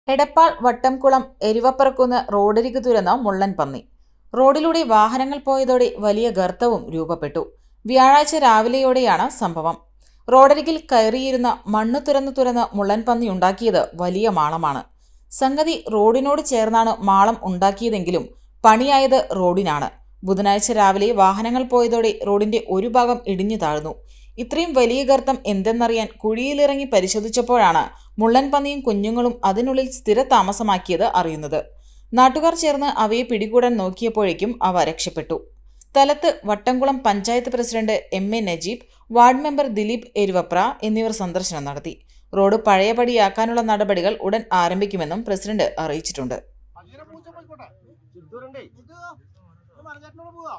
എടപ്പാൾ വട്ടംകുളം എരുവപ്പറക്കുന്ന് റോഡരികു തുരന്ന മുള്ളൻ പന്നി റോഡിലൂടെ വാഹനങ്ങൾ പോയതോടെ വലിയ ഗർത്തവും രൂപപ്പെട്ടു വ്യാഴാഴ്ച രാവിലെയോടെയാണ് സംഭവം റോഡരികിൽ കയറിയിരുന്ന മണ്ണ് തുരന്നു തുരന്ന് മുള്ളൻ പന്നി ഉണ്ടാക്കിയത് വലിയ മാളമാണ് സംഗതി റോഡിനോട് ചേർന്നാണ് മാളം ഉണ്ടാക്കിയതെങ്കിലും പണിയായത് റോഡിനാണ് ബുധനാഴ്ച രാവിലെ വാഹനങ്ങൾ പോയതോടെ റോഡിന്റെ ഒരു ഭാഗം ഇടിഞ്ഞു താഴ്ന്നു ഇത്രയും വലിയ ഗർത്തം എന്തെന്നറിയാൻ കുഴിയിലിറങ്ങി പരിശോധിച്ചപ്പോഴാണ് മുള്ളൻ പന്നിയും കുഞ്ഞുങ്ങളും അതിനുള്ളിൽ സ്ഥിരതാമസമാക്കിയത് അറിയുന്നത് നാട്ടുകാർ ചേർന്ന് അവയെ പിടികൂടാൻ നോക്കിയപ്പോഴേക്കും അവ രക്ഷപ്പെട്ടു സ്ഥലത്ത് Vattamkulam panchayat president M A Najeeb ward member Dileep Eruvapra എന്നിവർ സന്ദർശനം നടത്തി റോഡ് പഴയപടിയാക്കാനുള്ള നടപടികൾ ഉടൻ ആരംഭിക്കുമെന്നും പ്രസിഡന്റ് അറിയിച്ചിട്ടുണ്ട് അങ്ങനെ പൂച്ച പോയിക്കോട്ടെ ചിത്തൂരുണ്ടേ ഇത് പറഞ്ഞിട്ടുള്ള പോവാ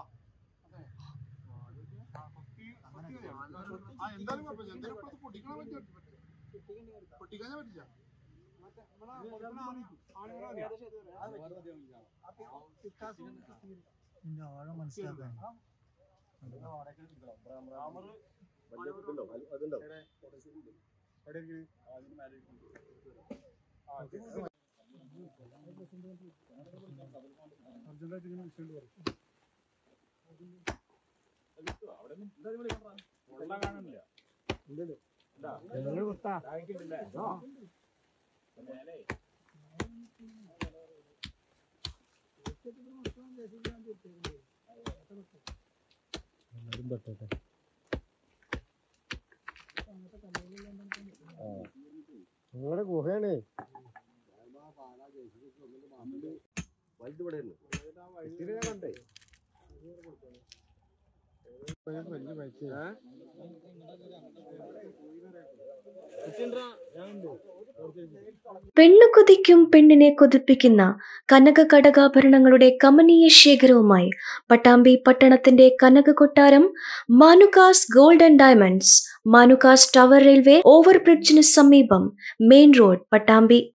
ആ എന്തായാലും കുഴപ്പമില്ല എന്തായാലും ഇപ്പുറത്ത് പൊട്ടിക്കാൻ പറ്റില്ല പൊട്ടിക്കാൻ പറ്റില്ല ഇതിന്റെ ആഴം മനസ്സിലാക്കാൻ എല്ലാവരും പെട്ടോട്ടെ നിങ്ങളുടെ ഗുഹയാണേ ഞാൻ കണ്ടേ വലിയ പൈസ പെണ്ണു കൊതിക്കും പെണ്ണിനെ കൊതിപ്പിക്കുന്ന കനക കടകാഭരണങ്ങളുടെ കമനീയ ശേഖരവുമായി പട്ടാമ്പി പട്ടണത്തിന്റെ കനക കൊട്ടാരം Manukas gold and diamonds Manukas tower railway ഓവർബ്രിഡ്ജിന് സമീപം മെയിൻ റോഡ് പട്ടാമ്പി